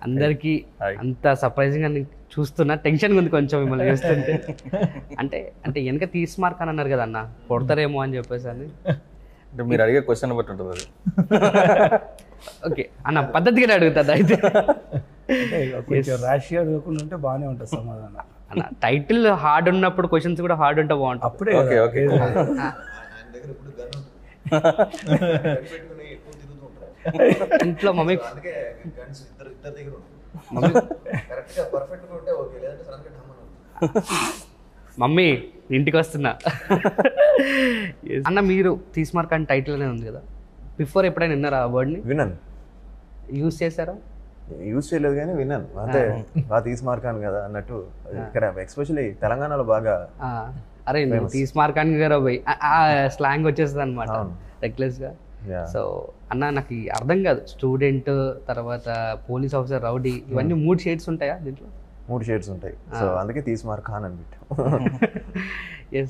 అందరికీ Hi. అంత surprising అని చూస్తున్నా టెన్షన్ ఉంది కొంచెం మిమ్మల్ని చూస్తుంటే అంటే అంటే వెనక తీసి మార్క్ అని అన్నారు కదా అన్న కొడతారేమో అని చెప్పేసి అని అంటే మీరు అడిగే క్వశ్చన్ బట్టి ఉంటుంది అది ఓకే అన్న పద్ధతిగా అడుగుతుంది అయితే అంటే కొంచెం ర్యాష్ అడగకుండా ఉంటే బాగానే ఉంటుంది సమాధానం అన్న టైటిల్ హార్డ్ ఉన్నప్పుడు క్వశ్చన్స్ కూడా హార్డ్ ఉంటే బాగుంటుంది అప్పుడే ఓకే కదా ఓకే ఏది- ఆయన దగ్గర ఇప్పుడు గన్ ఉంటుంది గన్ పెట్టుకుని ఎక్కువ తిరుగుతూ ఉంటారు ఇంట్లో మమ్మీ అందుకే గన్స్ ఇద్దరు ఇద్దరు దగ్గర ఉంటాయి కరెక్ట్ గా పర్ఫెక్ట్ గా ఉంటే ఓకే లేదంటే సడన్ గా ఢమ్మని మమ్మీ ఇంటికి వస్తున్నా Yes. అన్న మీరు తీసి మార్క్ అని టైటిల్ అనే ఉంది కదా బిఫోర్ ఎప్పుడైనా విన్నారా ఆ వర్డ్ని విన్నాను యూస్ చేశారా యూజ్ చేయలేదు కానీ విన్నాను అంటే బాగా తీసి మార్కాను కదా అన్నట్టు ఇక్కడ ఎస్పెషల్లీ తెలంగాణలో బాగా ఆ, అరే నువ్వు తీసి మార్క్ అని గారు పోయి ఆ స్లాంగ్ వచ్చేస్తుంది అనమాట అవును. రెక్లెస్గా Yeah. సో అన్న నాకు ఈ అర్థం కాదు స్టూడెంట్ తర్వాత పోలీస్ ఆఫీసర్ రౌడీ ఇవన్నీ మూడు షేడ్స్ ఉంటాయా దీంట్లో మూడు షేడ్స్ ఉంటాయి సో అందుకే తీసి మార్క్ ఖాన్ అని పెట్టాం